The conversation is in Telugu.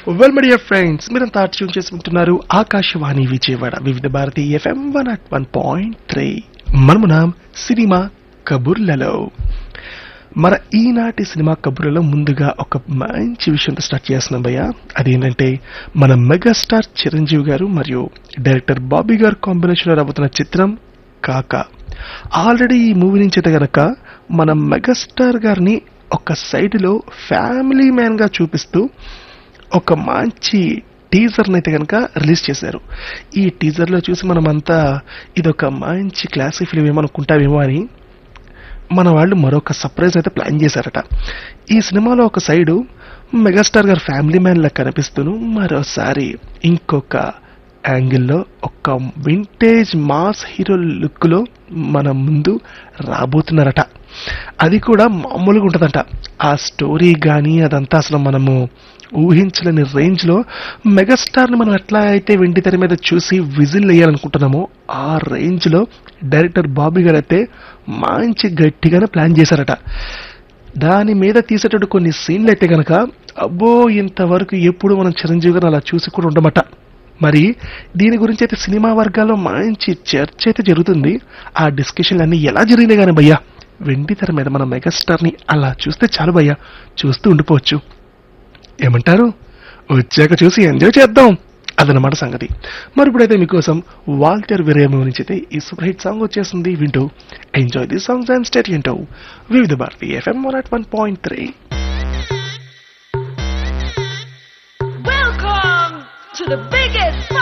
వెల్ మై డియర్ ఫ్రెండ్స్ మీరంతా ట్యూన్ చేసుకుంటున్నారు Akashvani Vijayawada Vividha Bharati FM one at one point three మనమునాం సినిమా కబుర్లలో మన ఈనాటి సినిమా కబుర్లలో ముందుగా ఒక మంచి విషయంతో స్టార్ట్ చేస్తున్నాం భయ్య అదేంటంటే మన మెగాస్టార్ చిరంజీవి గారు మరియు డైరెక్టర్ బాబీ గారు కాంబినేషన్లో రాబోతున్న చిత్రం కాక ఆల్రెడీ ఈ మూవీ నుంచి అయితే గనక మన మెగాస్టార్ గారిని ఒక సైడ్లో ఫ్యామిలీ మ్యాన్ గా చూపిస్తూ ఒక మంచి టీజర్ని అయితే కనుక రిలీజ్ చేశారు ఈ టీజర్లో చూసి మనమంతా ఇదొక మంచి క్లాసిక్ ఫిలిం ఏమనుకుంటామేమో అని మన వాళ్ళు మరొక సర్ప్రైజ్ అయితే ప్లాన్ చేశారట ఈ సినిమాలో ఒక సైడు మెగాస్టార్ గారు ఫ్యామిలీ మ్యాన్ లా కనిపిస్తూను మరోసారి ఇంకొక యాంగిల్లో ఒక వింటేజ్ మాస్ హీరో లుక్లో మన ముందు రాబోతున్నారట అది కూడా మామూలుగా ఉంటుందంట ఆ స్టోరీ కానీ అదంతా అసలు మనము ఊహించలేని రేంజ్లో మెగాస్టార్ని మనం ఎట్లా అయితే వెండి తెర మీద చూసి విజిల్ వేయాలనుకుంటున్నామో ఆ రేంజ్లో డైరెక్టర్ బాబీ గారు అయితే మంచి గట్టిగానే ప్లాన్ చేశారట దాని మీద తీసేటట్టు కొన్ని సీన్లు అయితే గనక అబ్బో ఇంతవరకు ఎప్పుడు మనం చిరంజీవి గారిని అలా చూసి కూడా ఉండమట మరి దీని గురించి అయితే సినిమా వర్గాల్లో మంచి చర్చ అయితే జరుగుతుంది ఆ డిస్కషన్లు అన్ని ఎలా జరిగినాయి కానీ భయ్యా వెండి తెర మీద మన మెగాస్టార్ని అలా చూస్తే చాలు భయ్యా చూస్తూ ఉండిపోవచ్చు ఏమంటారు వచ్చాక చూసి ఎంజాయ్ చేద్దాం అదనమాట సంగతి మరి ఇప్పుడైతే మీకోసం వాల్టర్ విరేమో నుంచి అయితే ఈ సూపర్ హిట్ సాంగ్ వచ్చేసింది వింటూ enjoy the songs and state వింటూ Vividha Bharati FM one at one point three Welcome to the biggest